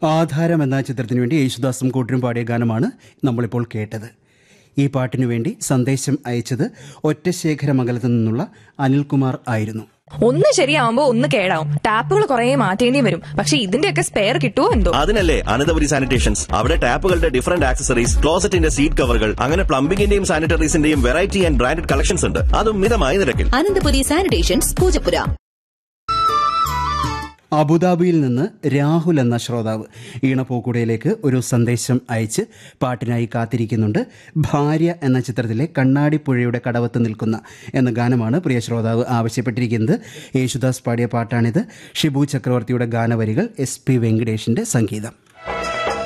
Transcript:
ആധാരം എന്ന ചിത്രത്തിനു വേണ്ടി യേശുദാസും കൂട്ടരും പാടിയ ഗാനമാണ് നമ്മളിപ്പോൾ കേട്ടത് ഈ പാട്ടിനു വേണ്ടി സന്ദേശം അയച്ചത് ഒറ്റശേഖരമംഗലത്തു നിന്നുള്ള അനിൽകുമാർ ആയിരുന്നു ഒന്ന് ശരിയാവുമ്പോ ഒന്ന് കേടാവും ടാപ്പുകൾ കുറെ മാറ്റേണ്ടി വരും പക്ഷെ ഇതിന്റെയൊക്കെ സ്പെയർ കിട്ടുമോ എന്തോ അതിനല്ലേ അനന്തപുരി സാനിറ്റേഷൻസ് അവിടെ ടാപ്പുകളുടെ ഡിഫറന്റ് ആക്സസറീസ് ക്ലോസറ്റിന്റെ സീറ്റ് കവറുകൾ അങ്ങനെ പ്ലംബിംഗിന്റെയും സാനിറ്ററീസിന്റെയും വെറൈറ്റി ആൻഡ് ബ്രാൻഡഡ് കളക്ഷൻസ് ഉണ്ട് അതും മിതമായ നിരക്കിൽ അനന്തപുരി സാനിറ്റേഷൻസ് പൂജപ്പുര അബുദാബിയിൽ നിന്ന് രാഹുൽ എന്ന ശ്രോതാവ് ഈണപ്പൂക്കുടയിലേക്ക് ഒരു സന്ദേശം അയച്ച് പാട്ടിനായി കാത്തിരിക്കുന്നുണ്ട് ഭാര്യ എന്ന ചിത്രത്തിലെ കണ്ണാടിപ്പുഴയുടെ കടവത്ത് നിൽക്കുന്ന എന്ന ഗാനമാണ് പ്രിയ ശ്രോതാവ് ആവശ്യപ്പെട്ടിരിക്കുന്നത് യേശുദാസ് പാടിയ പാട്ടാണിത് ഷിബു ചക്രവർത്തിയുടെ ഗാനവരികൾ എസ് പി വെങ്കടേഷിന്റെ സംഗീതം